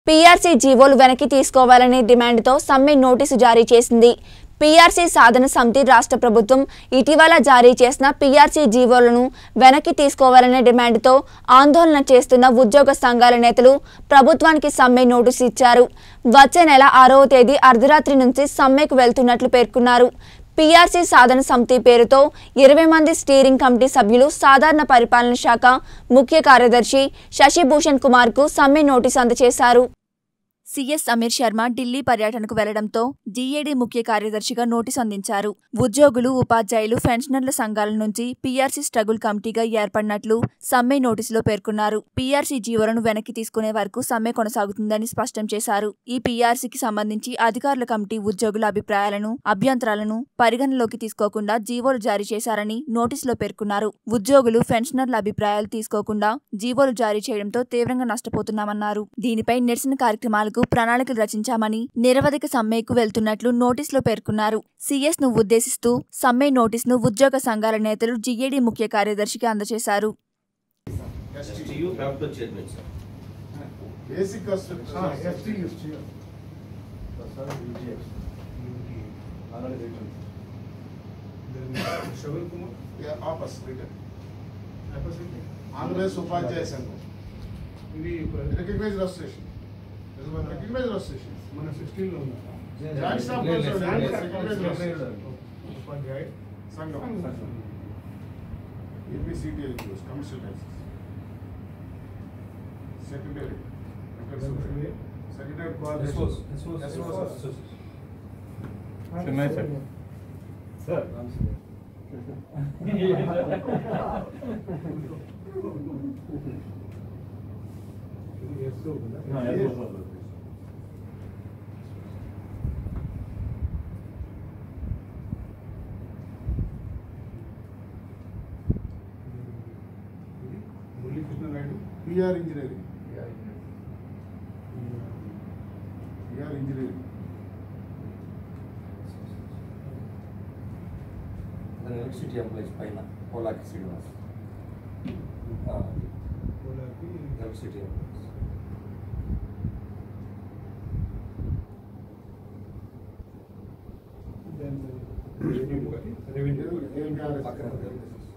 PRC జీవోలు వెనక్కి తీసుకోవాలనే డిమాండ్తో సమ్మె నోటీసు జారీ చేసింది పీఆర్సీ సాధన సమితి రాష్ట్ర ప్రభుత్వం ఇటీవల జారీ చేసిన పీఆర్సీ జీవోలను వెనక్కి తీసుకోవాలనే డిమాండ్తో ఆందోళన చేస్తున్న ఉద్యోగ సంఘాల నేతలు ప్రభుత్వానికి సమ్మె నోటీసు ఇచ్చారు వచ్చే నెల ఆరవ తేదీ అర్ధరాత్రి నుంచి సమ్మెకు వెళ్తున్నట్లు పేర్కొన్నారు పీఆర్సీ సాధన సమితి పేరుతో ఇరవై మంది స్టీరింగ్ కమిటీ సభ్యులు సాధారణ పరిపాలన శాఖ ముఖ్య కార్యదర్శి శశిభూషణ్ కుమార్ కు సమ్మె నోటీసు అందజేశారు సీఎస్ అమీర్ శర్మ ఢిల్లీ పర్యటనకు వెళ్లడంతో జీఏడీ ముఖ్య కార్యదర్శిగా నోటీసు అందించారు ఉద్యోగులు ఉపాధ్యాయులు పెన్షనర్ల సంఘాల నుంచి పీఆర్సీ స్ట్రగుల్ కమిటీగా ఏర్పడినట్లు సమ్మె నోటీసులో పేర్కొన్నారు పీఆర్సీ జీవోలను వెనక్కి తీసుకునే వరకు సమ్మె కొనసాగుతుందని స్పష్టం చేశారు ఈ పీఆర్సీకి సంబంధించి అధికారుల కమిటీ ఉద్యోగుల అభిప్రాయాలను అభ్యంతరాలను పరిగణలోకి తీసుకోకుండా జీవోలు జారీ చేశారని నోటీసులో పేర్కొన్నారు ఉద్యోగులు పెన్షనర్ల అభిప్రాయాలు తీసుకోకుండా జీవోలు జారీ చేయడంతో తీవ్రంగా నష్టపోతున్నామన్నారు దీనిపై నిరసన కార్యక్రమాలకు ప్రణాళికలు రచించామని నిరవధిక సమ్మెకు వెళ్తున్నట్లు నోటీసులో పేర్కొన్నారు సీఎస్ ను ఉద్దేశిస్తూ సమ్మె నోటీసును ఉద్యోగ సంఘాల నేతలు జీఏడీ ముఖ్య కార్యదర్శికి అందజేశారు STU capital chairman, sir. Basic cost. STUs. Shravan Kumar Yeah, opus, written. opposite. Andhra Pradesh ఉపాధ్యాయ సంఘం ఇది రికగ్నైజ్ అసోసియేషన్ రికగ్నైజ్ అసోసియేషన్ మన సిక్స్టీన్ లో ఉంది joint staff council recognise association ఉపాధ్యాయ సంఘం APCTL commission taxes secretary secretary coordination Chennai sir sir ఇది ఎస్ ఉందా? ఇది Murali Krishna Naidu PR engineering PR engineering electricity employees పైన పోలాకి శ్రీనివాస్ కోలాకి ఎలక్ట్రిసిటీ ఎంప్లాయీస్ రెవెన్యూ రెవెన్యూ పక్కన